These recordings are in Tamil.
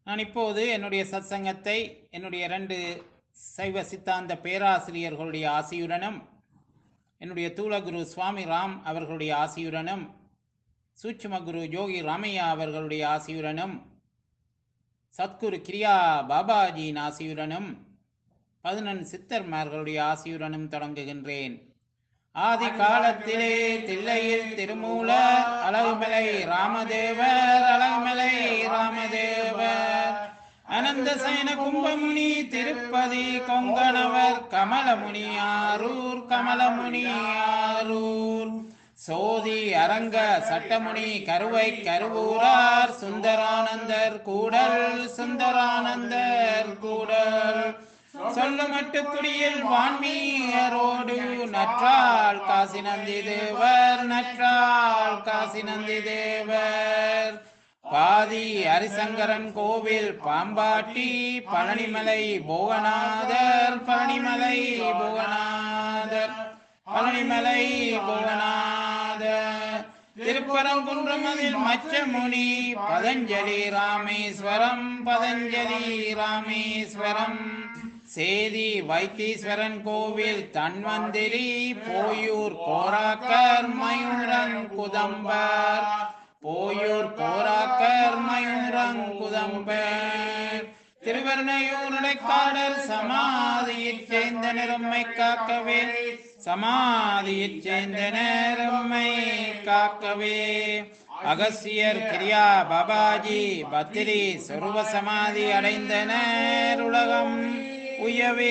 நான் இப்போது என்னுடைய சத்சங்கத்தை என்னுடைய இரண்டு சைவ சித்தாந்த பேராசிரியர்களுடைய ஆசியுடனும் என்னுடைய தூளகுரு சுவாமி ராம் அவர்களுடைய ஆசியுடனும் சூட்சும குரு யோகி ராமையா அவர்களுடைய ஆசியுடனும் சத்குரு கிரியா பாபாஜியின் ஆசியுடனும் பதினெண் சித்தர்மார்களுடைய ஆசியுடனும் தொடங்குகின்றேன் ஆதி காலத்திலே தில்லையில் திருமூலர் அழகுமலை ராமதேவர் அழகுமலை ராமதேவர் அனந்த சயன கும்பமுனி திருப்பதி கொங்கணவர் கமலமுனி ஆரூர் கமலமுனி ஆரூர் சோதி அரங்க சட்டமுனி கருவை கருவூரார் சுந்தரானந்தர் கூடல் சுந்தரானந்தர் கூடல் சொல்லமட்டு குடியில் வான்மீயரோடு நற்றால் காசி நந்தி தேவர் நற்றால் காசி நந்தி தேவர் பாதி ஹரிசங்கரன் கோவில் பாம்பாட்டி பழனிமலை போகநாதர் பழனிமலை போகநாதர் பழனிமலை போகநாதர் திருப்பரங்குன்றமதில் மச்சமுனி பதஞ்சலி ராமேஸ்வரம் பதஞ்சலி ராமேஸ்வரம் சேதி வைத்தீஸ்வரன் கோவில் தன்வந்திரி போயூர் கோராக்கர் மயூரன் குதம்பர் போயூர் கோராக்கர் மயூரன் குதம்பர் திருவருணையூருடைக்காடல் சமாதியைச் சேர்ந்த நிறம்மை காக்கவே சமாதியைச் சேர்ந்த நேரம்மை காக்கவே அகசியர் கிரியா பாபாஜி பத்திரி சொருப சமாதி அடைந்தனர் உலகம் உயவே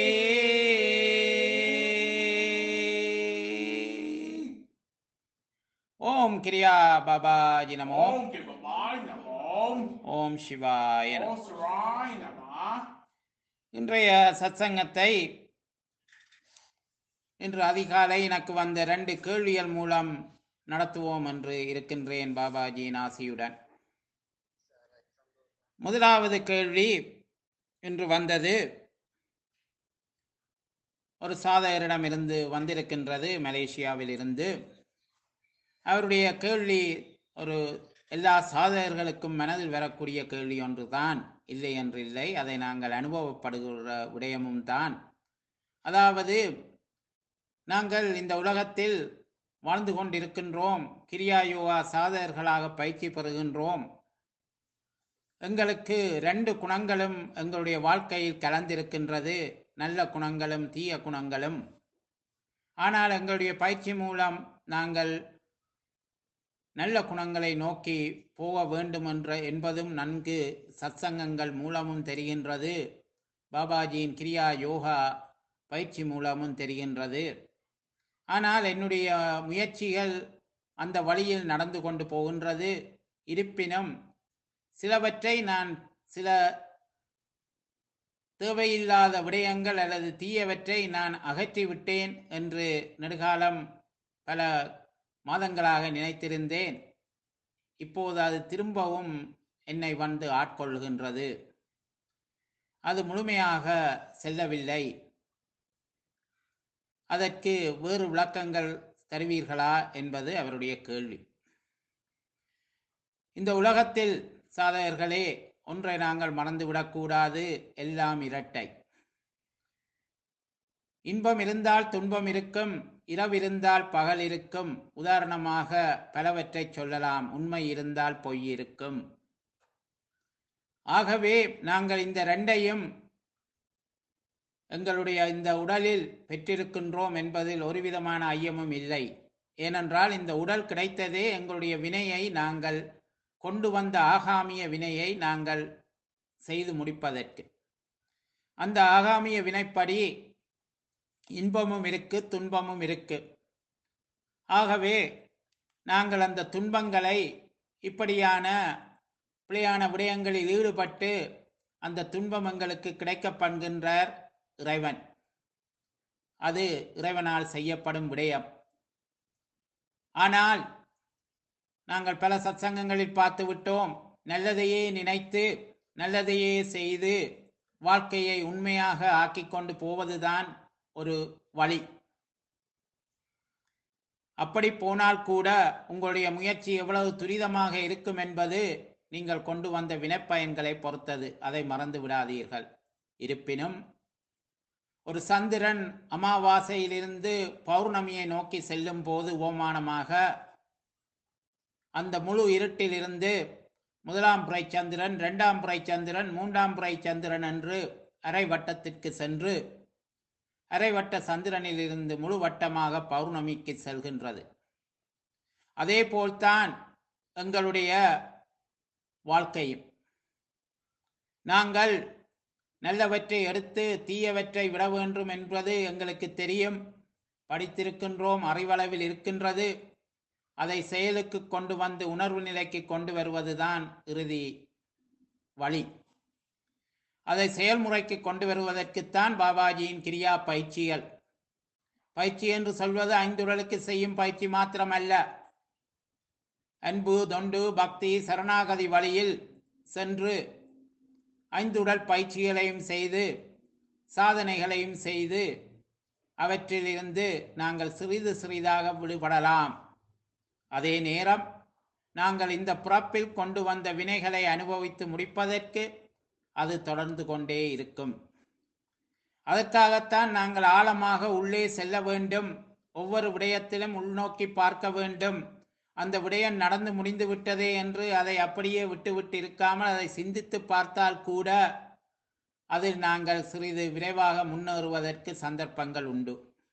ஓம் கிரியா பாபாஜி நமோ ஓம் கிருபாய் நமோ ஓம் சிவாய நமோ. ஓம் சிவாய் நம இன்றைய சத்சங்கத்தை இன்று அதிகாலை எனக்கு வந்த ரெண்டு கேள்விகள் மூலம் நடத்துவோம் என்று இருக்கின்றேன் பாபாஜியின் ஆசியுடன் முதலாவது கேள்வி இன்று வந்தது ஒரு சாதகரிடமிருந்து வந்திருக்கின்றது மலேசியாவில் இருந்து அவருடைய கேள்வி ஒரு எல்லா சாதகர்களுக்கும் மனதில் வரக்கூடிய கேள்வி ஒன்றுதான் இல்லை என்று இல்லை அதை நாங்கள் அனுபவப்படுகிற விடயமும் தான் அதாவது நாங்கள் இந்த உலகத்தில் வாழ்ந்து கொண்டிருக்கின்றோம் கிரியா யோகா சாதகர்களாக பயிற்சி பெறுகின்றோம் எங்களுக்கு ரெண்டு குணங்களும் எங்களுடைய வாழ்க்கையில் கலந்திருக்கின்றது நல்ல குணங்களும் தீய குணங்களும் ஆனால் எங்களுடைய பயிற்சி மூலம் நாங்கள் நல்ல குணங்களை நோக்கி போக வேண்டும் என்ற என்பதும் நன்கு சத்சங்கங்கள் மூலமும் தெரிகின்றது பாபாஜியின் கிரியா யோகா பயிற்சி மூலமும் தெரிகின்றது ஆனால் என்னுடைய முயற்சிகள் அந்த வழியில் நடந்து கொண்டு போகின்றது இருப்பினும் சிலவற்றை நான் சில தேவையில்லாத விடயங்கள் அல்லது தீயவற்றை நான் அகற்றிவிட்டேன் என்று நெடுகாலம் பல மாதங்களாக நினைத்திருந்தேன் இப்போது அது திரும்பவும் என்னை வந்து ஆட்கொள்கின்றது அது முழுமையாக செல்லவில்லை அதற்கு வேறு விளக்கங்கள் தருவீர்களா என்பது அவருடைய கேள்வி இந்த உலகத்தில் சாதகர்களே ஒன்றை நாங்கள் மறந்துவிடக்கூடாது எல்லாம் இரட்டை இன்பம் இருந்தால் துன்பம் இருக்கும் இரவு இருந்தால் பகல் இருக்கும் உதாரணமாக பலவற்றை சொல்லலாம் உண்மை இருந்தால் பொய் இருக்கும் ஆகவே நாங்கள் இந்த ரெண்டையும் எங்களுடைய இந்த உடலில் பெற்றிருக்கின்றோம் என்பதில் ஒரு விதமான ஐயமும் இல்லை ஏனென்றால் இந்த உடல் கிடைத்ததே எங்களுடைய வினையை நாங்கள் கொண்டு வந்த ஆகாமிய வினையை நாங்கள் செய்து முடிப்பதற்கு அந்த ஆகாமிய வினைப்படி இன்பமும் இருக்கு துன்பமும் இருக்கு ஆகவே நாங்கள் அந்த துன்பங்களை இப்படியான பிழையான விடயங்களில் ஈடுபட்டு அந்த துன்பம் எங்களுக்கு கிடைக்கப்படுகின்றார் இறைவன் அது இறைவனால் செய்யப்படும் விடயம் ஆனால் நாங்கள் பல சத்சங்கங்களில் பார்த்து விட்டோம் நல்லதையே நினைத்து நல்லதையே செய்து வாழ்க்கையை உண்மையாக ஆக்கிக் கொண்டு போவதுதான் ஒரு வழி அப்படி போனால் கூட உங்களுடைய முயற்சி எவ்வளவு துரிதமாக இருக்கும் என்பது நீங்கள் கொண்டு வந்த வினைப்பயன்களை பொறுத்தது அதை மறந்து விடாதீர்கள் இருப்பினும் ஒரு சந்திரன் அமாவாசையிலிருந்து பௌர்ணமியை நோக்கி செல்லும் போது ஓமானமாக அந்த முழு இருட்டிலிருந்து முதலாம் புரை சந்திரன் இரண்டாம் புரை சந்திரன் மூன்றாம் புரை சந்திரன் என்று அரை வட்டத்திற்கு சென்று அரை வட்ட சந்திரனிலிருந்து முழு வட்டமாக பௌர்ணமிக்கு செல்கின்றது அதே போல்தான் எங்களுடைய வாழ்க்கையும் நாங்கள் நல்லவற்றை எடுத்து தீயவற்றை விட வேண்டும் என்பது எங்களுக்கு தெரியும் படித்திருக்கின்றோம் அறிவளவில் இருக்கின்றது அதை செயலுக்கு கொண்டு வந்து உணர்வு நிலைக்கு கொண்டு வருவதுதான் இறுதி வழி அதை செயல்முறைக்கு கொண்டு வருவதற்குத்தான் பாபாஜியின் கிரியா பயிற்சிகள் பயிற்சி என்று சொல்வது ஐந்துடலுக்கு செய்யும் பயிற்சி மாத்திரமல்ல அன்பு தொண்டு பக்தி சரணாகதி வழியில் சென்று ஐந்துடல் பயிற்சிகளையும் செய்து சாதனைகளையும் செய்து அவற்றிலிருந்து நாங்கள் சிறிது சிறிதாக விடுபடலாம் அதே நேரம் நாங்கள் இந்த பிறப்பில் கொண்டு வந்த வினைகளை அனுபவித்து முடிப்பதற்கு அது தொடர்ந்து கொண்டே இருக்கும் அதற்காகத்தான் நாங்கள் ஆழமாக உள்ளே செல்ல வேண்டும் ஒவ்வொரு விடயத்திலும் உள்நோக்கி பார்க்க வேண்டும் அந்த விடயம் நடந்து முடிந்து விட்டதே என்று அதை அப்படியே விட்டுவிட்டு இருக்காமல் அதை சிந்தித்து பார்த்தால் கூட அதில் நாங்கள் சிறிது விரைவாக முன்னேறுவதற்கு சந்தர்ப்பங்கள் உண்டு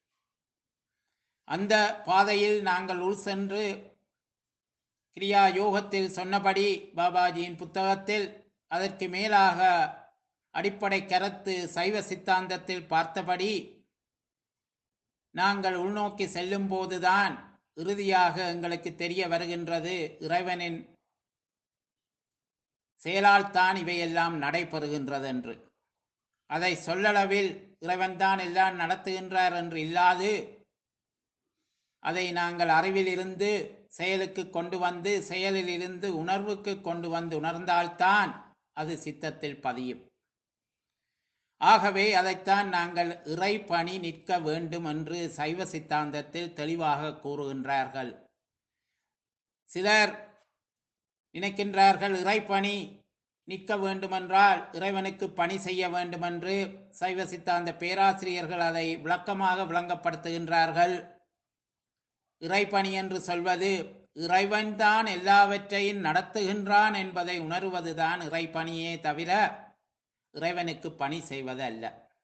அந்த பாதையில் நாங்கள் உள் சென்று கிரியா யோகத்தில் சொன்னபடி பாபாஜியின் புத்தகத்தில் அதற்கு மேலாக அடிப்படை கருத்து சைவ சித்தாந்தத்தில் பார்த்தபடி நாங்கள் உள்நோக்கி செல்லும் போதுதான் இறுதியாக எங்களுக்கு தெரிய வருகின்றது இறைவனின் செயலால் தான் இவையெல்லாம் நடைபெறுகின்றது என்று அதை சொல்லளவில் இறைவன்தான் எல்லாம் நடத்துகின்றார் என்று இல்லாது அதை நாங்கள் அறிவில் இருந்து செயலுக்கு கொண்டு வந்து செயலில் இருந்து உணர்வுக்கு கொண்டு வந்து உணர்ந்தால்தான் அது சித்தத்தில் பதியும் ஆகவே அதைத்தான் நாங்கள் இறை பணி நிற்க வேண்டும் என்று சைவ சித்தாந்தத்தில் தெளிவாக கூறுகின்றார்கள் சிலர் நினைக்கின்றார்கள் இறைப்பணி நிற்க வேண்டுமென்றால் இறைவனுக்கு பணி செய்ய வேண்டுமென்று சைவ சித்தாந்த பேராசிரியர்கள் அதை விளக்கமாக விளங்கப்படுத்துகின்றார்கள் இறைப்பணி என்று சொல்வது இறைவன்தான் எல்லாவற்றையும் நடத்துகின்றான் என்பதை உணர்வதுதான் இறைப்பணியே தவிர இறைவனுக்கு பணி செய்வது அல்ல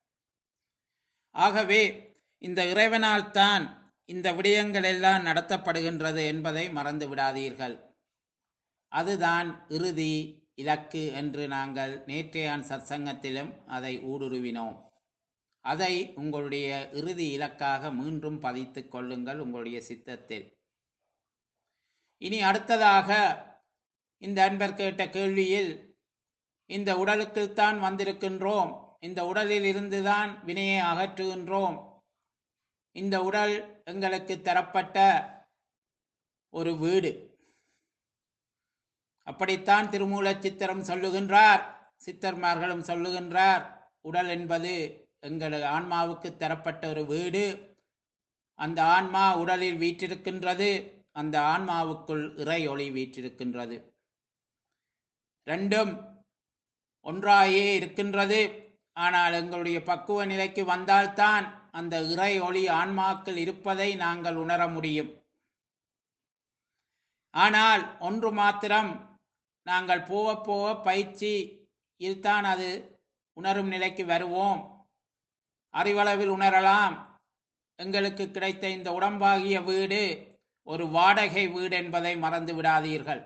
ஆகவே இந்த இறைவனால் தான் இந்த விடயங்கள் எல்லாம் நடத்தப்படுகின்றது என்பதை மறந்து விடாதீர்கள் அதுதான் இறுதி இலக்கு என்று நாங்கள் நேற்றையான் சத்சங்கத்திலும் அதை ஊடுருவினோம் அதை உங்களுடைய இறுதி இலக்காக மீண்டும் பதித்துக் கொள்ளுங்கள் உங்களுடைய சித்தத்தில் இனி அடுத்ததாக இந்த அன்பர் கேட்ட கேள்வியில் இந்த உடலுக்குத்தான் வந்திருக்கின்றோம் இந்த உடலில் இருந்துதான் வினையை அகற்றுகின்றோம் இந்த உடல் எங்களுக்கு தரப்பட்ட ஒரு வீடு அப்படித்தான் திருமூல சித்திரம் சொல்லுகின்றார் சித்தர்மார்களும் சொல்லுகின்றார் உடல் என்பது எங்கள் ஆன்மாவுக்கு தரப்பட்ட ஒரு வீடு அந்த ஆன்மா உடலில் வீற்றிருக்கின்றது அந்த ஆன்மாவுக்குள் இறை ஒளி வீற்றிருக்கின்றது ரெண்டும் ஒன்றாயே இருக்கின்றது ஆனால் எங்களுடைய பக்குவ நிலைக்கு வந்தால்தான் அந்த இறை ஒளி ஆன்மாக்கள் இருப்பதை நாங்கள் உணர முடியும் ஆனால் ஒன்று மாத்திரம் நாங்கள் போக போக பயிற்சி இதுதான் அது உணரும் நிலைக்கு வருவோம் அறிவளவில் உணரலாம் எங்களுக்கு கிடைத்த இந்த உடம்பாகிய வீடு ஒரு வாடகை வீடு என்பதை மறந்து விடாதீர்கள்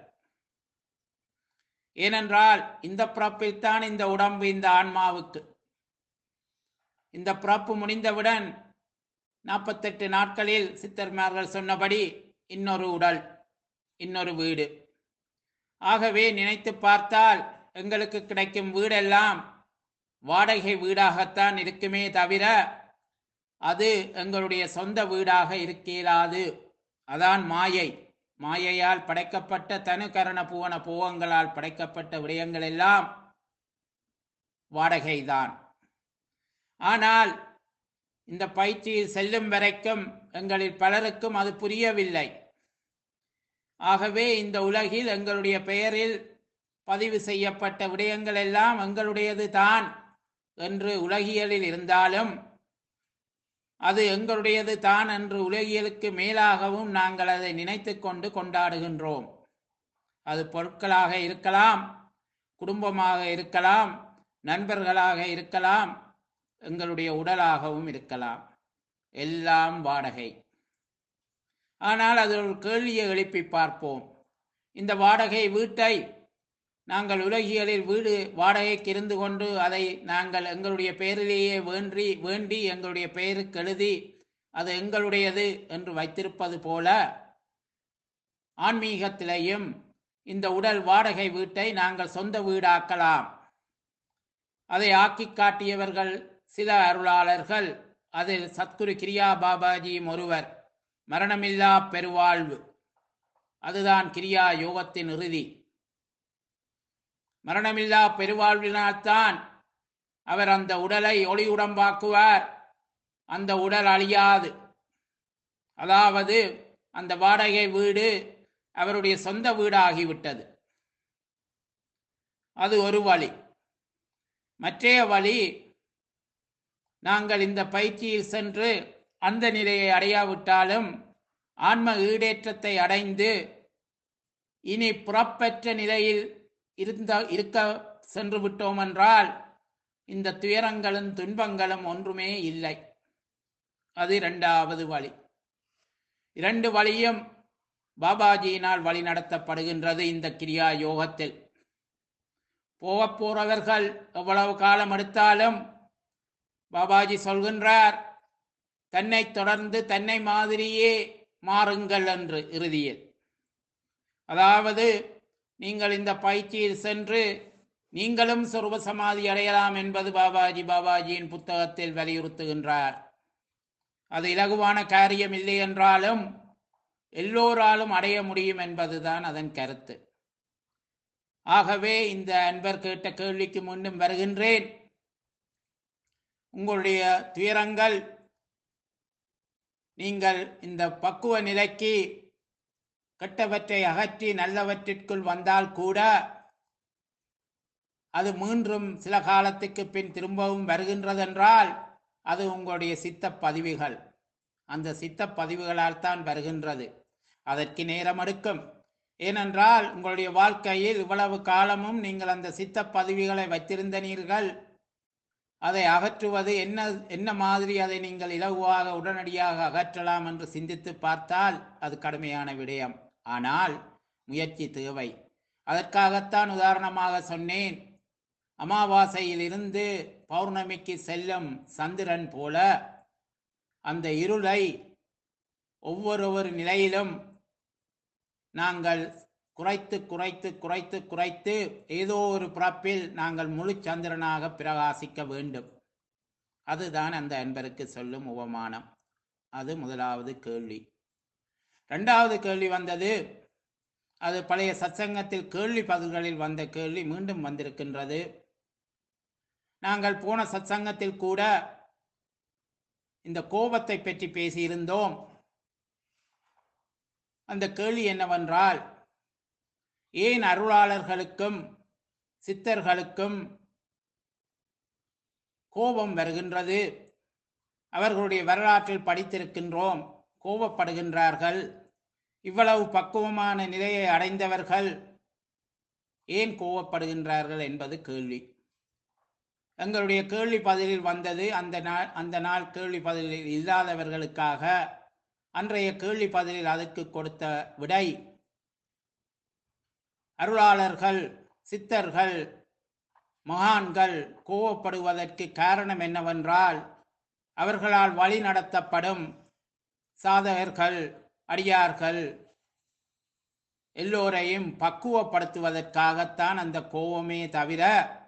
ஏனென்றால் இந்த பிறப்பில்தான் இந்த உடம்பு இந்த ஆன்மாவுக்கு இந்த பிறப்பு முடிந்தவுடன் நாற்பத்தெட்டு நாட்களில் சித்தர்மார்கள் சொன்னபடி இன்னொரு உடல் இன்னொரு வீடு ஆகவே நினைத்து பார்த்தால் எங்களுக்கு கிடைக்கும் வீடெல்லாம் வாடகை வீடாகத்தான் இருக்குமே தவிர அது எங்களுடைய சொந்த வீடாக இருக்க இயலாது அதான் மாயை மாயையால் படைக்கப்பட்ட தனுகரண புவன பூவங்களால் படைக்கப்பட்ட விடயங்கள் எல்லாம் வாடகைதான் ஆனால் இந்த பயிற்சியில் செல்லும் வரைக்கும் எங்களில் பலருக்கும் அது புரியவில்லை ஆகவே இந்த உலகில் எங்களுடைய பெயரில் பதிவு செய்யப்பட்ட விடயங்கள் எல்லாம் எங்களுடையது தான் என்று உலகியலில் இருந்தாலும் அது எங்களுடையது தான் என்று உலகியலுக்கு மேலாகவும் நாங்கள் அதை நினைத்து கொண்டு கொண்டாடுகின்றோம் அது பொருட்களாக இருக்கலாம் குடும்பமாக இருக்கலாம் நண்பர்களாக இருக்கலாம் எங்களுடைய உடலாகவும் இருக்கலாம் எல்லாம் வாடகை ஆனால் அது ஒரு கேள்வியை எழுப்பி பார்ப்போம் இந்த வாடகை வீட்டை நாங்கள் உலகியலில் வீடு வாடகைக்கு இருந்து கொண்டு அதை நாங்கள் எங்களுடைய பெயரிலேயே வேண்டி வேண்டி எங்களுடைய பெயருக்கு எழுதி அது எங்களுடையது என்று வைத்திருப்பது போல ஆன்மீகத்திலேயும் இந்த உடல் வாடகை வீட்டை நாங்கள் சொந்த வீடாக்கலாம் அதை ஆக்கி காட்டியவர்கள் சில அருளாளர்கள் அதில் சத்குரு கிரியா பாபாஜியும் ஒருவர் மரணமில்லா பெருவாழ்வு அதுதான் கிரியா யோகத்தின் இறுதி மரணமில்லா பெருவாழ்வினால்தான் அவர் அந்த உடலை ஒளி உடம்பாக்குவார் அந்த உடல் அழியாது அதாவது அந்த வாடகை வீடு அவருடைய சொந்த வீடாகிவிட்டது அது ஒரு வழி மற்றைய வழி நாங்கள் இந்த பயிற்சியில் சென்று அந்த நிலையை அடையாவிட்டாலும் ஆன்ம ஈடேற்றத்தை அடைந்து இனி புறப்பெற்ற நிலையில் இருந்த இருக்க சென்று விட்டோம் என்றால் இந்த துயரங்களும் துன்பங்களும் ஒன்றுமே இல்லை அது இரண்டாவது வழி இரண்டு வழியும் பாபாஜியினால் வழி நடத்தப்படுகின்றது இந்த கிரியா யோகத்தில் போகப் போறவர்கள் எவ்வளவு காலம் எடுத்தாலும் பாபாஜி சொல்கின்றார் தன்னை தொடர்ந்து தன்னை மாதிரியே மாறுங்கள் என்று இறுதியில் அதாவது நீங்கள் இந்த பயிற்சியில் சென்று நீங்களும் சொருப சமாதி அடையலாம் என்பது பாபாஜி பாபாஜியின் புத்தகத்தில் வலியுறுத்துகின்றார் அது இலகுவான காரியம் இல்லை என்றாலும் எல்லோராலும் அடைய முடியும் என்பதுதான் அதன் கருத்து ஆகவே இந்த அன்பர் கேட்ட கேள்விக்கு முன்னும் வருகின்றேன் உங்களுடைய துயரங்கள் நீங்கள் இந்த பக்குவ நிலைக்கு கெட்டவற்றை அகற்றி நல்லவற்றிற்குள் வந்தால் கூட அது மீண்டும் சில காலத்துக்கு பின் திரும்பவும் வருகின்றதென்றால் அது உங்களுடைய சித்த பதிவுகள் அந்த சித்த பதிவுகளால் தான் வருகின்றது அதற்கு நேரம் எடுக்கும் ஏனென்றால் உங்களுடைய வாழ்க்கையில் இவ்வளவு காலமும் நீங்கள் அந்த சித்த பதிவுகளை வைத்திருந்தனீர்கள் அதை அகற்றுவது என்ன என்ன மாதிரி அதை நீங்கள் இலகுவாக உடனடியாக அகற்றலாம் என்று சிந்தித்து பார்த்தால் அது கடுமையான விடயம் ஆனால் முயற்சி தேவை அதற்காகத்தான் உதாரணமாக சொன்னேன் அமாவாசையில் இருந்து பௌர்ணமிக்கு செல்லும் சந்திரன் போல அந்த இருளை ஒவ்வொரு நிலையிலும் நாங்கள் குறைத்து குறைத்து குறைத்து குறைத்து ஏதோ ஒரு பிறப்பில் நாங்கள் முழு சந்திரனாக பிரகாசிக்க வேண்டும் அதுதான் அந்த அன்பருக்கு சொல்லும் உபமானம் அது முதலாவது கேள்வி இரண்டாவது கேள்வி வந்தது அது பழைய சத்சங்கத்தில் கேள்வி பதில்களில் வந்த கேள்வி மீண்டும் வந்திருக்கின்றது நாங்கள் போன சத்சங்கத்தில் கூட இந்த கோபத்தை பற்றி பேசியிருந்தோம் அந்த கேள்வி என்னவென்றால் ஏன் அருளாளர்களுக்கும் சித்தர்களுக்கும் கோபம் வருகின்றது அவர்களுடைய வரலாற்றில் படித்திருக்கின்றோம் கோபப்படுகின்றார்கள் இவ்வளவு பக்குவமான நிலையை அடைந்தவர்கள் ஏன் கோபப்படுகின்றார்கள் என்பது கேள்வி எங்களுடைய கேள்வி பதிலில் வந்தது அந்த நாள் அந்த நாள் கேள்வி பதிலில் இல்லாதவர்களுக்காக அன்றைய கேள்வி பதிலில் அதற்கு கொடுத்த விடை அருளாளர்கள் சித்தர்கள் மகான்கள் கோவப்படுவதற்கு காரணம் என்னவென்றால் அவர்களால் வழி நடத்தப்படும் சாதகர்கள் அடியார்கள் எல்லோரையும் பக்குவப்படுத்துவதற்காகத்தான் அந்த கோபமே தவிர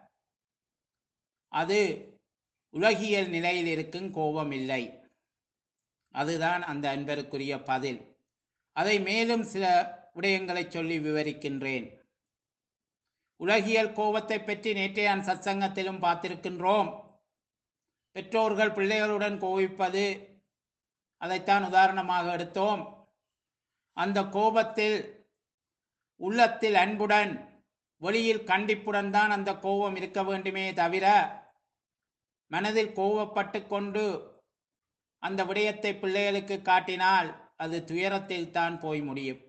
அது உலகியல் நிலையில் இருக்கும் கோபம் இல்லை அதுதான் அந்த அன்பருக்குரிய பதில் அதை மேலும் சில விடயங்களை சொல்லி விவரிக்கின்றேன் உலகியல் கோபத்தை பற்றி நேற்றையான் சத்சங்கத்திலும் பார்த்திருக்கின்றோம் பெற்றோர்கள் பிள்ளைகளுடன் கோபிப்பது அதைத்தான் உதாரணமாக எடுத்தோம் அந்த கோபத்தில் உள்ளத்தில் அன்புடன் வெளியில் கண்டிப்புடன் தான் அந்த கோபம் இருக்க வேண்டுமே தவிர மனதில் கோபப்பட்டு கொண்டு அந்த விடயத்தை பிள்ளைகளுக்கு காட்டினால் அது துயரத்தில் தான் போய் முடியும்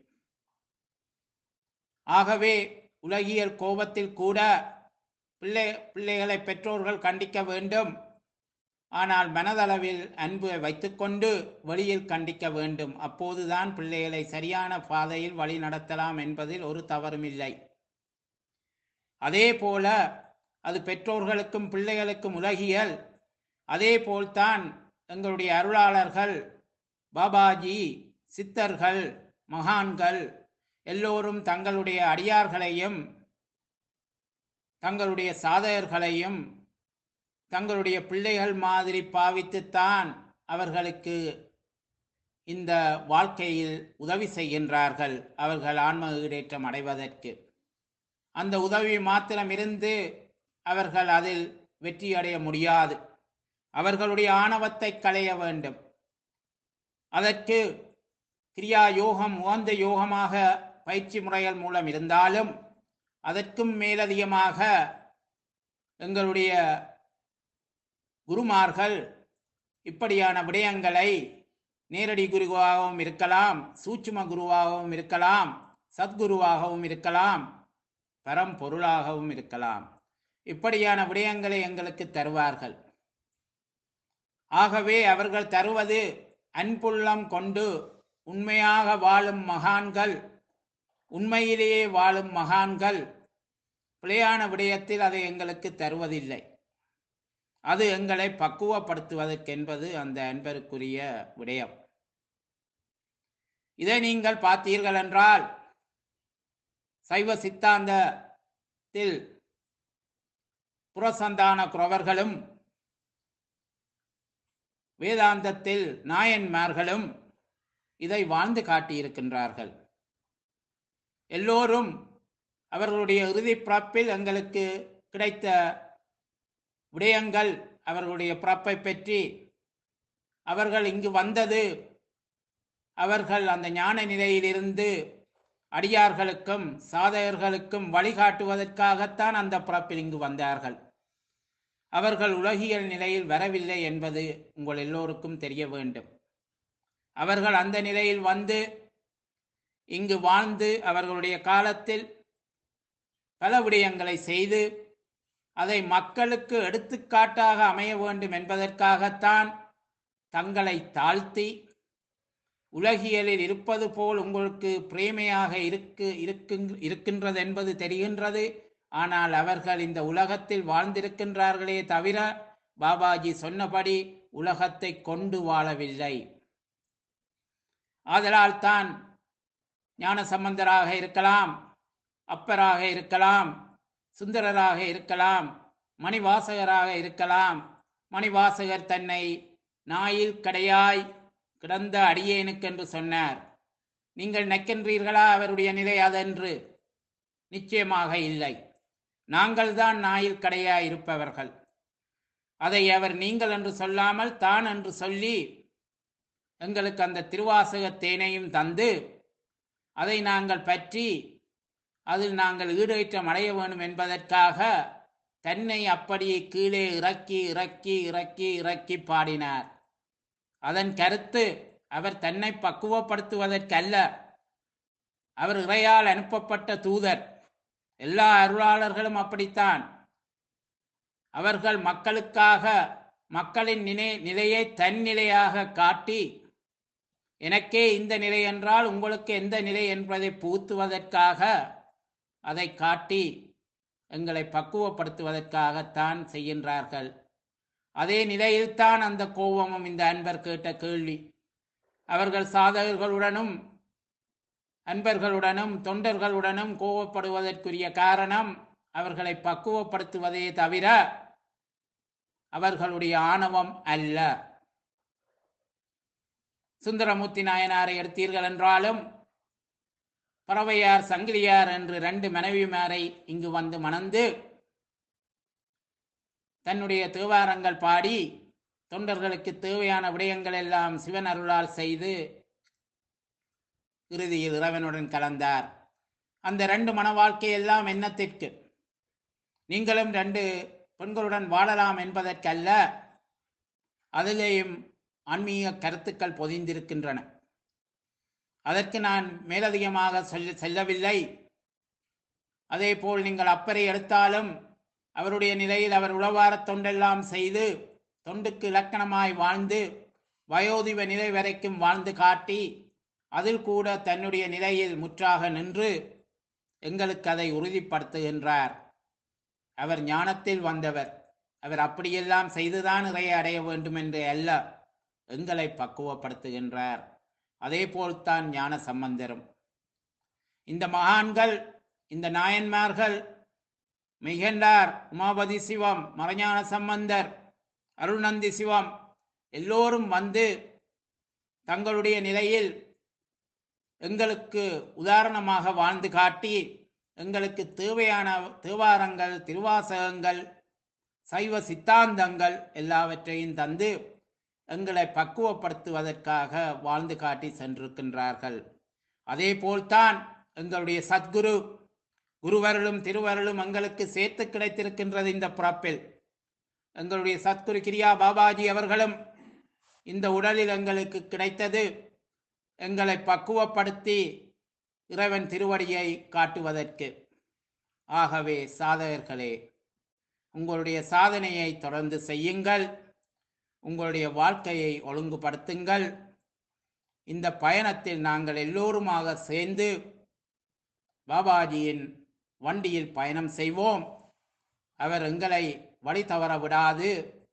ஆகவே உலகியல் கோபத்தில் கூட பிள்ளை பிள்ளைகளை பெற்றோர்கள் கண்டிக்க வேண்டும் ஆனால் மனதளவில் அன்பை வைத்துக்கொண்டு வெளியில் கண்டிக்க வேண்டும் அப்போதுதான் பிள்ளைகளை சரியான பாதையில் வழி நடத்தலாம் என்பதில் ஒரு தவறுமில்லை அதே போல அது பெற்றோர்களுக்கும் பிள்ளைகளுக்கும் உலகியல் அதே போல்தான் எங்களுடைய அருளாளர்கள் பாபாஜி சித்தர்கள் மகான்கள் எல்லோரும் தங்களுடைய அடியார்களையும் தங்களுடைய சாதகர்களையும் தங்களுடைய பிள்ளைகள் மாதிரி பாவித்துத்தான் அவர்களுக்கு இந்த வாழ்க்கையில் உதவி செய்கின்றார்கள் அவர்கள் ஆன்ம ஈடேற்றம் அடைவதற்கு அந்த உதவி மாத்திரம் இருந்து அவர்கள் அதில் வெற்றி அடைய முடியாது அவர்களுடைய ஆணவத்தை களைய வேண்டும் அதற்கு கிரியா யோகம் உகந்த யோகமாக பயிற்சி முறைகள் மூலம் இருந்தாலும் அதற்கும் மேலதிகமாக எங்களுடைய குருமார்கள் இப்படியான விடயங்களை நேரடி குருவாகவும் இருக்கலாம் சூட்சும குருவாகவும் இருக்கலாம் சத்குருவாகவும் இருக்கலாம் பரம்பொருளாகவும் இருக்கலாம் இப்படியான விடயங்களை எங்களுக்கு தருவார்கள் ஆகவே அவர்கள் தருவது அன்புள்ளம் கொண்டு உண்மையாக வாழும் மகான்கள் உண்மையிலேயே வாழும் மகான்கள் பிழையான விடயத்தில் அதை எங்களுக்கு தருவதில்லை அது எங்களை பக்குவப்படுத்துவதற்கென்பது அந்த அன்பருக்குரிய விடயம் இதை நீங்கள் பார்த்தீர்கள் என்றால் சைவ சித்தாந்தத்தில் புறசந்தான குறவர்களும் வேதாந்தத்தில் நாயன்மார்களும் இதை வாழ்ந்து காட்டியிருக்கின்றார்கள் எல்லோரும் அவர்களுடைய இறுதி பிறப்பில் எங்களுக்கு கிடைத்த விடயங்கள் அவர்களுடைய பிறப்பை பற்றி அவர்கள் இங்கு வந்தது அவர்கள் அந்த ஞான நிலையிலிருந்து அடியார்களுக்கும் சாதகர்களுக்கும் வழிகாட்டுவதற்காகத்தான் அந்த பிறப்பில் இங்கு வந்தார்கள் அவர்கள் உலகியல் நிலையில் வரவில்லை என்பது உங்கள் எல்லோருக்கும் தெரிய வேண்டும் அவர்கள் அந்த நிலையில் வந்து இங்கு வாழ்ந்து அவர்களுடைய காலத்தில் பல விடயங்களை செய்து அதை மக்களுக்கு எடுத்துக்காட்டாக அமைய வேண்டும் என்பதற்காகத்தான் தங்களை தாழ்த்தி உலகியலில் இருப்பது போல் உங்களுக்கு பிரேமையாக இருக்கு இருக்கின்றது என்பது தெரிகின்றது ஆனால் அவர்கள் இந்த உலகத்தில் வாழ்ந்திருக்கின்றார்களே தவிர பாபாஜி சொன்னபடி உலகத்தை கொண்டு வாழவில்லை ஆதலால் தான் ஞான சம்பந்தராக இருக்கலாம் அப்பராக இருக்கலாம் சுந்தரராக இருக்கலாம் மணிவாசகராக இருக்கலாம் மணிவாசகர் தன்னை நாயில் கடையாய் கிடந்த அடியேனுக்கென்று சொன்னார் நீங்கள் நக்கின்றீர்களா அவருடைய நிலை அதென்று நிச்சயமாக இல்லை நாங்கள் தான் நாயில் கடையாய் இருப்பவர்கள் அதை அவர் நீங்கள் என்று சொல்லாமல் தான் என்று சொல்லி எங்களுக்கு அந்த திருவாசக தேனையும் தந்து அதை நாங்கள் பற்றி அதில் நாங்கள் ஈடேற்றம் அடைய வேண்டும் என்பதற்காக தன்னை அப்படியே கீழே இறக்கி இறக்கி இறக்கி இறக்கி பாடினார் அதன் கருத்து அவர் தன்னை பக்குவப்படுத்துவதற்கல்ல அவர் இறையால் அனுப்பப்பட்ட தூதர் எல்லா அருளாளர்களும் அப்படித்தான் அவர்கள் மக்களுக்காக மக்களின் நினை நிலையை தன் நிலையாக காட்டி எனக்கே இந்த நிலை என்றால் உங்களுக்கு எந்த நிலை என்பதை புகுத்துவதற்காக அதை காட்டி எங்களை பக்குவப்படுத்துவதற்காகத்தான் செய்கின்றார்கள் அதே நிலையில்தான் அந்த கோபமும் இந்த அன்பர் கேட்ட கேள்வி அவர்கள் சாதகர்களுடனும் அன்பர்களுடனும் தொண்டர்களுடனும் கோபப்படுவதற்குரிய காரணம் அவர்களை பக்குவப்படுத்துவதே தவிர அவர்களுடைய ஆணவம் அல்ல சுந்தரமூர்த்தி நாயனாரை எடுத்தீர்கள் என்றாலும் பறவையார் சங்கிலியார் என்று ரெண்டு மனைவிமாரை இங்கு வந்து மணந்து தன்னுடைய தேவாரங்கள் பாடி தொண்டர்களுக்கு தேவையான விடயங்கள் எல்லாம் சிவன் அருளால் செய்து இறுதியில் இறைவனுடன் கலந்தார் அந்த ரெண்டு மன வாழ்க்கை எல்லாம் என்னத்திற்கு நீங்களும் ரெண்டு பெண்களுடன் வாழலாம் என்பதற்கல்ல அதிலேயும் ஆன்மீக கருத்துக்கள் பொதிந்திருக்கின்றன அதற்கு நான் மேலதிகமாக சொல்ல செல்லவில்லை அதேபோல் நீங்கள் அப்பரை எடுத்தாலும் அவருடைய நிலையில் அவர் உளவாரத் தொண்டெல்லாம் செய்து தொண்டுக்கு இலக்கணமாய் வாழ்ந்து வயோதிப நிலை வரைக்கும் வாழ்ந்து காட்டி அதில் கூட தன்னுடைய நிலையில் முற்றாக நின்று எங்களுக்கு அதை உறுதிப்படுத்துகின்றார் அவர் ஞானத்தில் வந்தவர் அவர் அப்படியெல்லாம் செய்துதான் இறையை அடைய வேண்டும் என்று அல்ல எங்களை பக்குவப்படுத்துகின்றார் அதே போல்தான் ஞான சம்பந்தரும் இந்த மகான்கள் இந்த நாயன்மார்கள் மிகண்டார் உமாபதி சிவம் மறைஞான சம்பந்தர் அருள்நந்தி சிவம் எல்லோரும் வந்து தங்களுடைய நிலையில் எங்களுக்கு உதாரணமாக வாழ்ந்து காட்டி எங்களுக்கு தேவையான தேவாரங்கள் திருவாசகங்கள் சைவ சித்தாந்தங்கள் எல்லாவற்றையும் தந்து எங்களை பக்குவப்படுத்துவதற்காக வாழ்ந்து காட்டி சென்றிருக்கின்றார்கள் அதே போல்தான் எங்களுடைய சத்குரு குருவருளும் திருவருளும் எங்களுக்கு சேர்த்து கிடைத்திருக்கின்றது இந்த பிறப்பில் எங்களுடைய சத்குரு கிரியா பாபாஜி அவர்களும் இந்த உடலில் எங்களுக்கு கிடைத்தது எங்களை பக்குவப்படுத்தி இறைவன் திருவடியை காட்டுவதற்கு ஆகவே சாதகர்களே உங்களுடைய சாதனையை தொடர்ந்து செய்யுங்கள் உங்களுடைய வாழ்க்கையை ஒழுங்குபடுத்துங்கள் இந்த பயணத்தில் நாங்கள் எல்லோருமாக சேர்ந்து பாபாஜியின் வண்டியில் பயணம் செய்வோம் அவர் எங்களை வழி தவற விடாது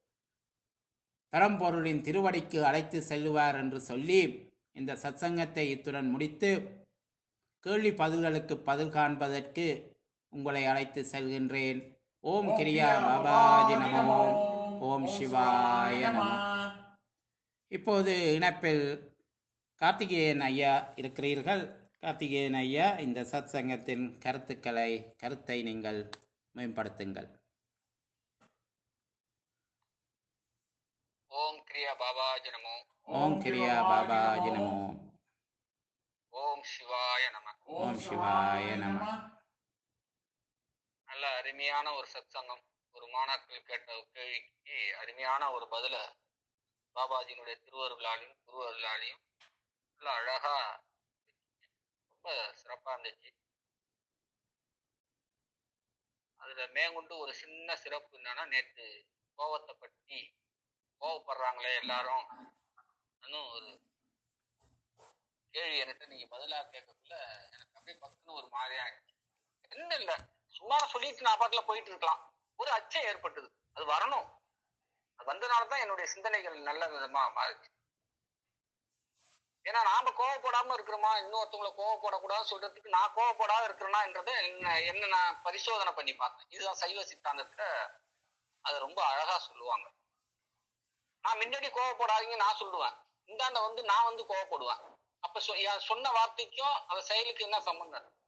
பரம்பொருளின் திருவடிக்கு அழைத்து செல்லுவார் என்று சொல்லி இந்த சத்சங்கத்தை இத்துடன் முடித்து கேள்வி பதில்களுக்கு பதில் காண்பதற்கு உங்களை அழைத்து செல்கின்றேன் ஓம் கிரியா பாபாஜி நமோ ஓம் சிவாய நமோ இப்போது இணைப்பில் கார்த்திகேயன் ஐயா இருக்கிறீர்கள் கார்த்திகேயன் ஐயா இந்த சத்சங்கத்தின் கருத்துக்களை கருத்தை நீங்கள் மேம்படுத்துங்கள் ஓம் கிரியா பாபாஜி நமோ ஓம் கிரியா பாபாஜி நமோ ஓம் சிவாய நம ஓம் சிவாய நம நல்ல அருமையான ஒரு சத்சங்கம் ஒரு மாணாக்கள் கேட்ட கேள்விக்கு அருமையான ஒரு பதில பாபாஜியினுடைய திருவருளாலையும் குருவருளாலையும் நல்ல அழகா ரொம்ப சிறப்பா இருந்துச்சு அதுல மேற்கொண்டு ஒரு சின்ன சிறப்பு என்னன்னா நேத்து கோவத்தை பற்றி கோவப்படுறாங்களே எல்லாரும் இன்னும் ஒரு கேள்வி என்கிட்ட நீங்க பதிலா கேட்கக்குள்ள எனக்கு அப்படியே பக்குன்னு ஒரு மாதிரியா ஆயிடுச்சு. என்ன இல்ல சும்மா சொல்லிட்டு நான் பாட்டுல போயிட்டு இருக்கலாம் ஒரு அச்சம் ஏற்பட்டது அது வரணும் அது வந்தனாலதான் என்னுடைய சிந்தனைகள் நல்ல விதமா மாறுச்சு ஏன்னா நாம கோவப்படாம இருக்கிறோமா இன்னொருத்தவங்களை கோவப்படக்கூடாதுன்னு சொல்றதுக்கு நான் கோவப்படாத இருக்கிறேனான்றத என்ன என்ன நான் பரிசோதனை பண்ணி பார்த்தேன் இதுதான் சைவ சித்தாந்தத்துல அது ரொம்ப அழகா சொல்லுவாங்க நான் முன்னாடி கோவப்படாதீங்க நான் சொல்லுவேன் இந்தாண்ட வந்து நான் வந்து கோவப்படுவேன் அப்ப சொ- என் சொன்ன வார்த்தைக்கும் அந்த செயலுக்கு என்ன சம்பந்தம் இருக்கு?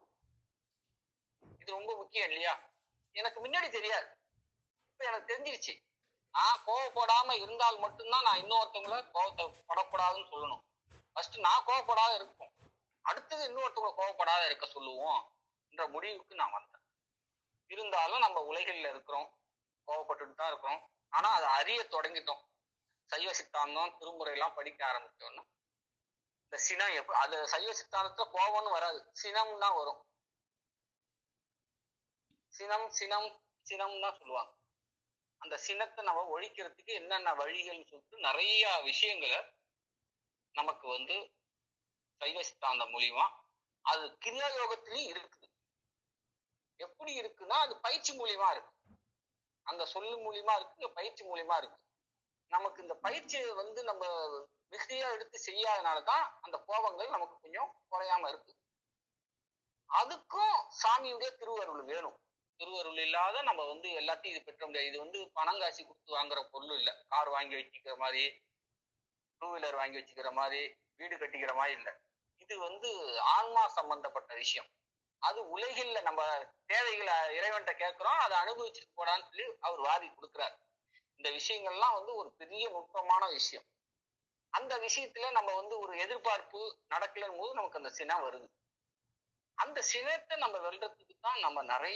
இது ரொம்ப முக்கியம் இல்லையா எனக்கு முன்னாடி தெரியாது இப்ப எனக்கு தெரிஞ்சிருச்சு நான் கோவப்படாம இருந்தால் மட்டும்தான் நான் இன்னொருத்தவங்கள கோவத்தை படக்கூடாதுன்னு சொல்லணும் ஃபர்ஸ்ட் நான் கோவப்படாத இருக்கும் அடுத்தது இன்னொருத்தவங்க கோவப்படாத இருக்க சொல்லுவோம் என்ற முடிவுக்கு நான் வந்தேன் இருந்தாலும் நம்ம உலகில் இருக்கிறோம் கோவப்பட்டுட்டு தான் இருக்கிறோம் ஆனா அதை அறிய தொடங்கிட்டோம் சைவ சித்தாந்தம் திருமுறை எல்லாம் படிக்க ஆரம்பிச்சோன்னா இந்த சினம் எப்ப அது சைவ சித்தாந்தத்துல கோபம்னு வராது சினம் தான் வரும் சினம் சினம் சினம் தான் சொல்லுவாங்க அந்த சினத்தை நம்ம ஒழிக்கிறதுக்கு என்னென்ன வழிகள்னு சொல்லிட்டு நிறைய விஷயங்களை நமக்கு வந்து சைவ சித்தாந்தம் மூலியமா அது கிரியா யோகத்திலயும் இருக்குது எப்படி இருக்குன்னா அது பயிற்சி மூலியமா இருக்கு அங்க சொல்லு மூலியமா இருக்கு இங்க பயிற்சி மூலியமா இருக்கு நமக்கு இந்த பயிற்சியை வந்து நம்ம மிகுதியா எடுத்து செய்யாதனாலதான் அந்த கோபங்கள் நமக்கு கொஞ்சம் குறையாம இருக்கு அதுக்கும் சாமியுடைய திருவருள் வேணும் திருவருள் இல்லாத நம்ம வந்து எல்லாத்தையும் இது பெற்ற முடியாது இது வந்து பணம் காசு கொடுத்து வாங்குற பொருள் இல்ல கார் வாங்கி வச்சுக்கிற மாதிரி டூ வீலர் வாங்கி வச்சுக்கிற மாதிரி வீடு கட்டிக்கிற மாதிரி இல்ல இது வந்து ஆன்மா சம்பந்தப்பட்ட விஷயம் அது உலகில் நம்ம தேவைகளை இறைவன்கிட்ட கேட்கிறோம் அதை அனுபவிச்சுட்டு போடான்னு சொல்லி அவர் வாதி கொடுக்குறாரு இந்த விஷயங்கள்லாம் வந்து ஒரு பெரிய நுட்பமான விஷயம் அந்த விஷயத்துல நம்ம வந்து ஒரு எதிர்பார்ப்பு நடக்கலன்னு போது நமக்கு அந்த சினம் வருது அந்த சினத்தை நம்ம வெல்றதுக்கு தான் நம்ம நிறைய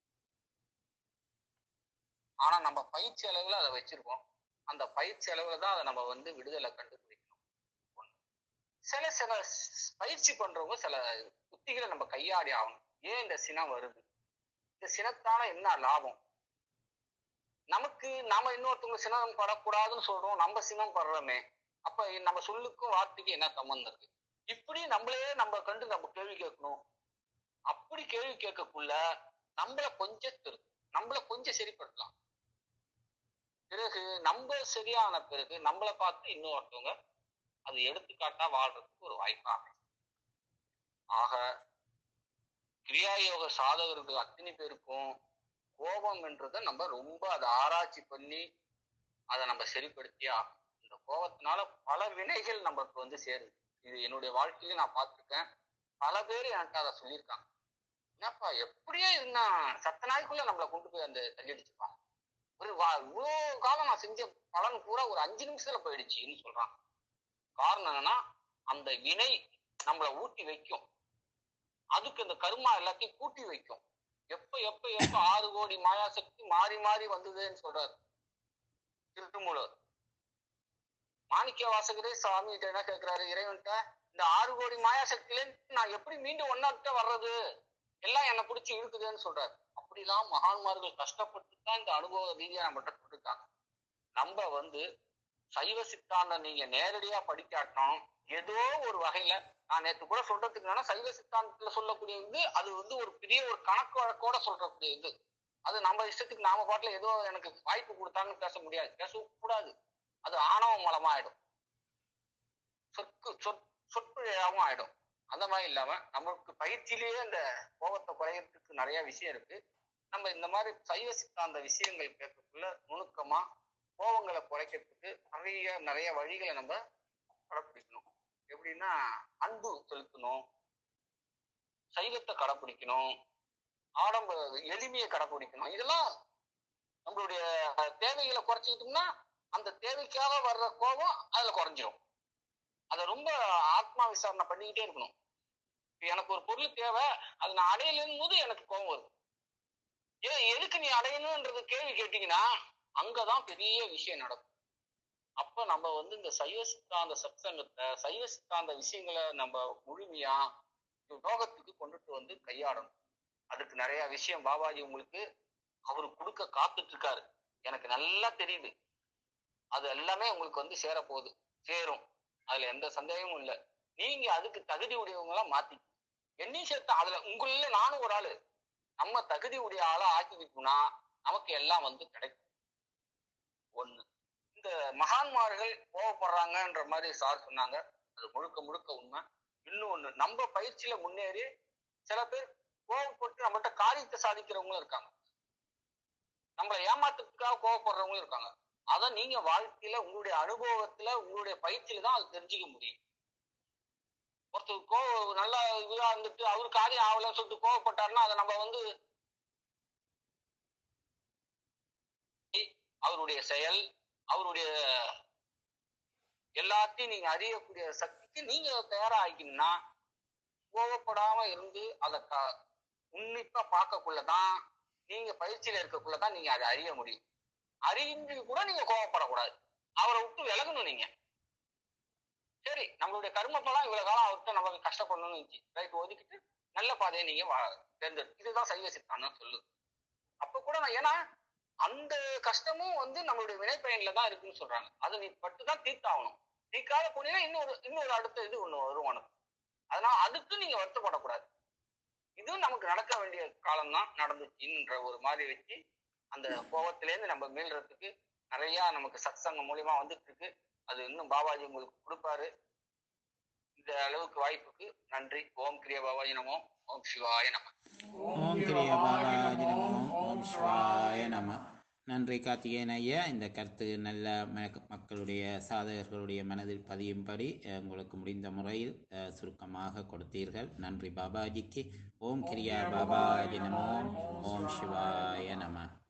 ஆனா நம்ம பயிற்சி அளவுல அதை வச்சிருக்கோம் அந்த பயிற்சி அளவுல தான் அதை நம்ம வந்து விடுதலை கண்டுபிடிக்கணும் ஒண்ணு. சில சில ஸ்- பயிற்சி பண்றவங்க சில உத்திகளை நம்ம கையாடி ஆகணும் ஏன் இந்த சினம் வருது இந்த சினத்தால என்ன லாபம் நமக்கு நாம இன்னொருத்தவங்க சினம் படக்கூடாதுன்னு சொல்றோம் நம்ம சினம் படுறோமே அப்ப நம்ம சொல்லுக்கும் வார்த்தைக்கும் என்ன சம்பந்தம் இருக்கு இப்படி நம்மளே நம்ம கண்டு நம்ம கேள்வி கேட்கணும் அப்படி கேள்வி கேட்கக்குள்ள நம்மள கொஞ்சம் திரு நம்மள கொஞ்சம் சரிப்படுத்தலாம் பிறகு நம்ம சரியான பிறகு நம்மளை பார்த்து இன்னொருத்தவங்க அது எடுத்துக்காட்டா வாழ்றதுக்கு ஒரு வாய்ப்பா அமையும் ஆக கிரியாயோக சாதகர்கள் அத்தனை பேருக்கும் கோபம் என்றதை நம்ம ரொம்ப அதை ஆராய்ச்சி பண்ணி அதை நம்ம சரிப்படுத்தியா இந்த கோபத்தினால பல வினைகள் நமக்கு வந்து சேருது இது என்னுடைய வாழ்க்கையில நான் பார்த்திருக்கேன் பல பேர் என்கிட்ட அதை சொல்லியிருக்காங்க என்னப்பா எப்படியே இருந்தா சத்த நாய்க்குள்ள நம்மளை கொண்டு போய் அந்த தள்ளிடுச்சுப்பான் ஒரு வா இவ்வளோ காலம் நான் செஞ்ச பலன் பூரா ஒரு அஞ்சு நிமிஷத்துல போயிடுச்சுன்னு சொல்றான் காரணம் என்னன்னா அந்த வினை நம்மளை ஊட்டி வைக்கும் அதுக்கு அந்த கருமா எல்லாத்தையும் கூட்டி வைக்கும் எப்ப எப்ப எப்ப ஆறு கோடி மாயாசக்தி மாறி மாறி வந்ததுன்னு சொல்றாரு திருமூலர் மாணிக்க வாசகரே சாமி கிட்ட என்ன கேட்கிறாரு இறைவன்கிட்ட இந்த ஆறு கோடி மாயாசக்தியில நான் எப்படி மீண்டும் ஒன்னாக்கிட்ட வர்றது எல்லாம் என்னை பிடிச்சி இழுக்குதுன்னு சொல்றாரு அப்படிலாம் மகான்மார்கள் கஷ்டப்பட்டு தான் இந்த அனுபவ ரீதியா நம்மகிட்ட சொல்லிருக்காங்க நம்ம வந்து சைவ சித்தாந்தம் நீங்க நேரடியா படிக்காட்டணும் ஏதோ ஒரு வகையில நான் நேற்று கூட சொல்றதுக்கு என்னன்னா சைவ சித்தாந்தத்துல சொல்லக்கூடிய இது அது வந்து ஒரு பெரிய ஒரு கணக்கு வழக்கோட சொல்றக்கூடிய இது அது நம்ம இஷ்டத்துக்கு நாம பாட்டுல ஏதோ எனக்கு வாய்ப்பு கொடுத்தாங்கன்னு பேச முடியாது பேசக்கூடாது அது ஆணவ மலமாயிடும் சொற்கு சொற் சொற்பிழையாவும் ஆயிடும் அந்த மாதிரி இல்லாம நமக்கு பயிற்சியிலேயே அந்த கோபத்தை குறையறதுக்கு நிறைய விஷயம் இருக்கு நம்ம இந்த மாதிரி சைவ சித்தாந்த விஷயங்கள் கேட்கக்குள்ள நுணுக்கமா கோபங்களை குறைக்கிறதுக்கு நிறைய நிறைய வழிகளை நம்ம கடைப்பிடிக்கணும் எப்படின்னா அன்பு செலுத்தணும் சைவத்தை கடைப்பிடிக்கணும் ஆடம்ப எளிமையை கடைப்பிடிக்கணும் இதெல்லாம் நம்மளுடைய தேவைகளை குறைச்சிக்கிட்டோம்னா அந்த தேவைக்காக வர்ற கோபம் அதுல குறைஞ்சிரும் அதை ரொம்ப ஆத்மா விசாரணை பண்ணிக்கிட்டே இருக்கணும் இப்ப எனக்கு ஒரு பொருள் தேவை அது நான் அடையலன்னும் போது எனக்கு கோபம் வருது ஏன் எதுக்கு நீ அடையணும்ன்றது கேள்வி கேட்டீங்கன்னா அங்கதான் பெரிய விஷயம் நடக்கும் அப்ப நம்ம வந்து இந்த சைவ சித்தாந்த சத்சங்கத்தை சைவ சித்தாந்த விஷயங்களை நம்ம முழுமையா யோகத்துக்கு கொண்டுட்டு வந்து கையாடணும் அதுக்கு நிறைய விஷயம் பாபாஜி உங்களுக்கு அவரு கொடுக்க காத்துட்டு இருக்காரு எனக்கு நல்லா தெரியுது அது எல்லாமே உங்களுக்கு வந்து சேரப்போகுது சேரும் அதுல எந்த சந்தேகமும் இல்லை நீங்க அதுக்கு தகுதி உடையவங்களா மாத்தி என்னையும் சேர்த்து அதுல உங்களில் நானும் ஒரு ஆளு நம்ம தகுதி உடைய ஆளா ஆக்கிக்கிட்டோம்னா நமக்கு எல்லாம் வந்து கிடைக்கும் ஒண்ணு இந்த மகான்மார்கள் கோவப்படுறாங்கன்ற மாதிரி சார் சொன்னாங்க அது முழுக்க முழுக்க உண்மை இன்னொன்னு நம்ம பயிற்சியில முன்னேறி சில பேர் கோவப்பட்டு நம்மகிட்ட காரியத்தை சாதிக்கிறவங்களும் இருக்காங்க நம்மளை ஏமாத்துறதுக்காக கோவப்படுறவங்களும் இருக்காங்க அதை நீங்க வாழ்க்கையில உங்களுடைய அனுபவத்துல உங்களுடைய பயிற்சியில தான் அது தெரிஞ்சுக்க முடியும் ஒருத்தர் கோவ நல்லா இதுவா இருந்துட்டு அவரு காரியம் ஆகலன்னு சொல்லிட்டு கோவப்பட்டாருன்னா அதை நம்ம வந்து அவருடைய செயல் அவருடைய எல்லாத்தையும் நீங்க அறியக்கூடிய சக்திக்கு நீங்க தயாரா ஆகிக்கணும்னா கோவப்படாம இருந்து அதை க உன்னிப்பா பார்க்கக்குள்ளதான் நீங்க பயிற்சியில இருக்கக்குள்ளதான் நீங்க அதை அறிய முடியும் அறிந்து கூட நீங்க கோவப்படக்கூடாது அவரை விட்டு விலகணும் நீங்க சரி நம்மளுடைய கர்ம பலம் இவ்வளவு காலம் அவர்கிட்ட நமக்கு கஷ்டப்படணும்னு இருந்துச்சு ரைட் ஒதுக்கிட்டு நல்ல பாதையை நீங்க வா- தேர்ந்தெடு இதுதான் சைவ சித்தாந்தம் சொல்லுது அப்ப கூட நான் ஏன்னா அந்த கஷ்டமும் வந்து நம்மளுடைய வினைப்பயன்ல தான் இருக்குன்னு சொல்றாங்க அது நீ பட்டு தான் தீர்த்தாகணும் தீர்க்காத போனீங்கன்னா இன்னொரு இன்னொரு அடுத்த இது ஒண்ணு வரும் உனக்கு அதனால அதுக்கு நீங்க வருத்தப்படக்கூடாது இதுவும் நமக்கு நடக்க வேண்டிய காலம் தான் நடந்துச்சுன்ற ஒரு மாதிரி வச்சு அந்த கோபத்திலேருந்து நம்ம மீள்றதுக்கு நிறைய நமக்கு சத்சங்கம் மூலியமா வந்துட்டு இருக்கு அது இன்னும் பாபாஜி உங்களுக்கு கொடுப்பாரு இந்த அளவுக்கு வாய்ப்புக்கு நன்றி ஓம் கிரிய பாபாஜி நமோ ஓம் சிவாய நம ஓம் கிரிய பாலாஜி நமோ ஓம் சிவாய நம நன்றி கார்த்திகேயன் ஐயா இந்த கருத்து நல்ல ம- மக்களுடைய சாதகர்களுடைய மனதில் பதியும்படி அஹ், உங்களுக்கு முடிந்த முறையில் அஹ், சுருக்கமாக கொடுத்தீர்கள் நன்றி பாபாஜிக்கு ஓம் கிரியா பாபாஜி நமோ ஓம் சிவாய நம